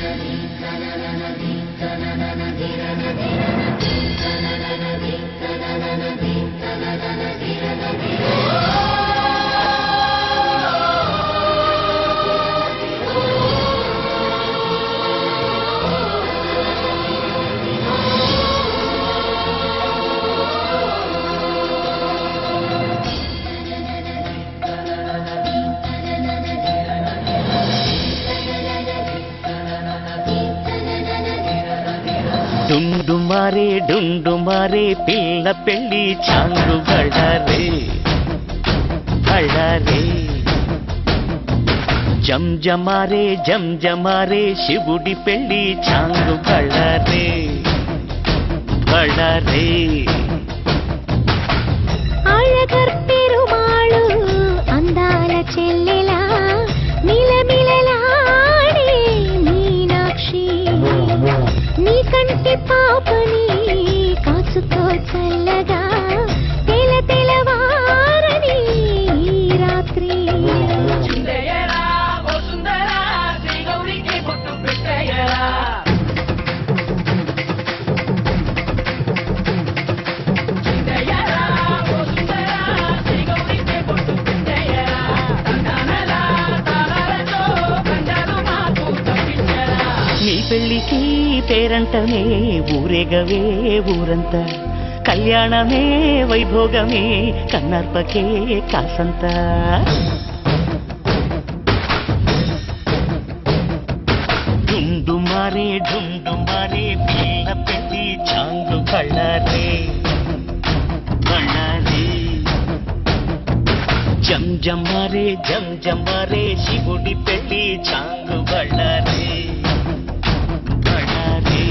డుండుమారే డుండుమారే పిల్ల పెళ్ళి చాంగు బళ్ళారే బళ్ళారే జం జమారే జం జమారే శివుడి పెళ్ళి చాంగు బళ్ళారే బళ్ళారే అழகర్ పెరుమాళు అందాల చెల్లెలా మిలమిలలాడే మీనాక్షి నీ కంటి పాపని కాచుకో చల్లగా తెల తెలవారని ఈ రాత్రి చిందయ్యరా ఓ సుందరా శ్రీ గౌరికి బొట్టు పెట్టయ్యరా చిందయ్యరా ఓ సుందరా శ్రీ గౌరికి బొట్టు పెట్టయ్యరా తందనలా తాళాలతో కండాలు మాకు తప్పించరా నీ పెళ్ళికి పేరంటమే ఊరేగవే ఊరంతా కళ్యాణమే వైభోగమే కన్నర్పకే కాసంత డుండు మారే డుండు మారే పిల్ల పెళ్ళి చాంగు కళ్ళారే కళ్ళారే జం జమారే జం జమారే శివుడి పెళ్ళి చాంగు బళ్ళారే బళ్ళారే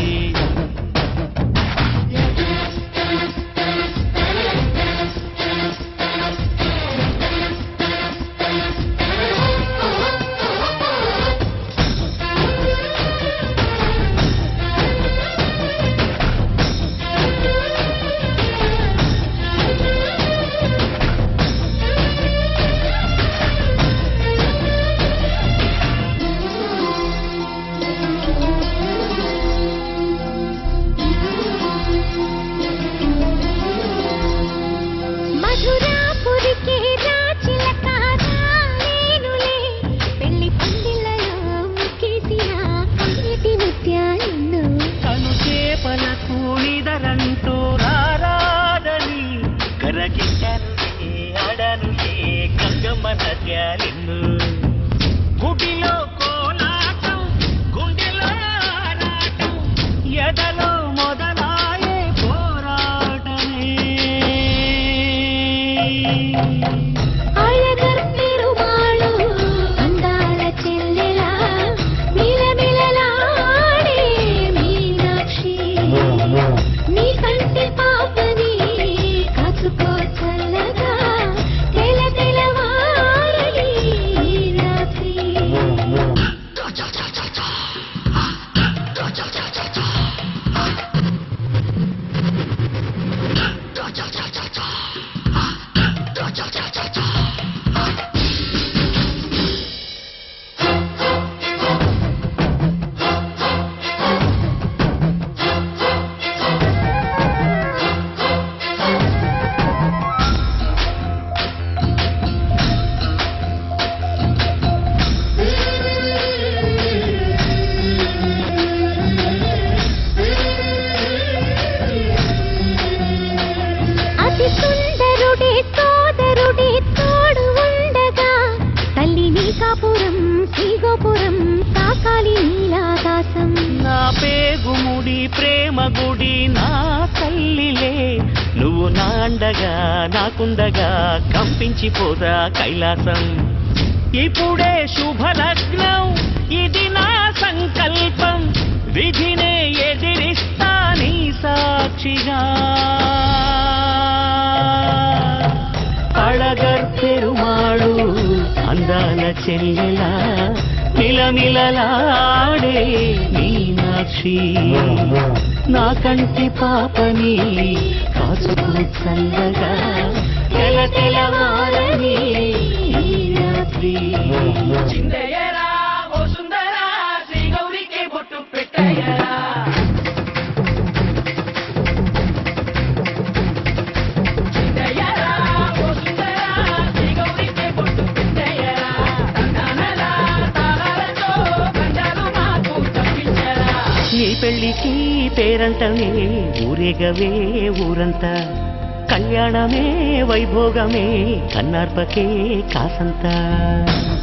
మధురాపురికే రాచిలక రాలేనులే పెళ్లి పందిళ్ళలో ముక్కేసిన కన్నటి ముత్యాలను కను చేపలకు నిదరంటూ రారాదని కరగిట్టనులే ఆడనులే గంగమ్మ నద్యాలిన్ను గుడిలో కోలాటం గుండెలో ఆరాటం ఎదలో మొదలాయే పోరాటమే అழகర్ పెరుమాళు అందాల చెల్లెలా మిలమిలలాడే మీనాక్షి నీ కంటి పాపని కాచుకో చల్లగా తెల తెలవారని ఈ రాత్రి అతి సుందరుడే సోదరుడే తోడు ఉండగా తల్లి నీ కాపురం శ్రీగోపురం సాకాలి నీలాకాశం నా పేగుముడి ప్రేమ గుడి నా తల్లిలే నువ్వు నాండగా నాకుండగా కంపించిపోదా కైలాసం ఇప్పుడే శుభలగ్నం ఇది నా సంకల్పం విధినే ఎదిరిస్తా నీ సాక్షిగా అళగర్ పెరుమాళు అందాల చెల్లెలా మిలమిలలాడే మీనాక్షి నా కంటి పాపని కాచుకు చల్లగా తెల తెలవారని ఈ రాత్రి చిందయ్యరా ఓ సుందరా శ్రీ గౌరికి బొట్టు పెళ్లికి పేరంటమే ఊరేగవే ఊరంతా కళ్యాణమే వైభోగమే కన్నార్పకే కాసంతా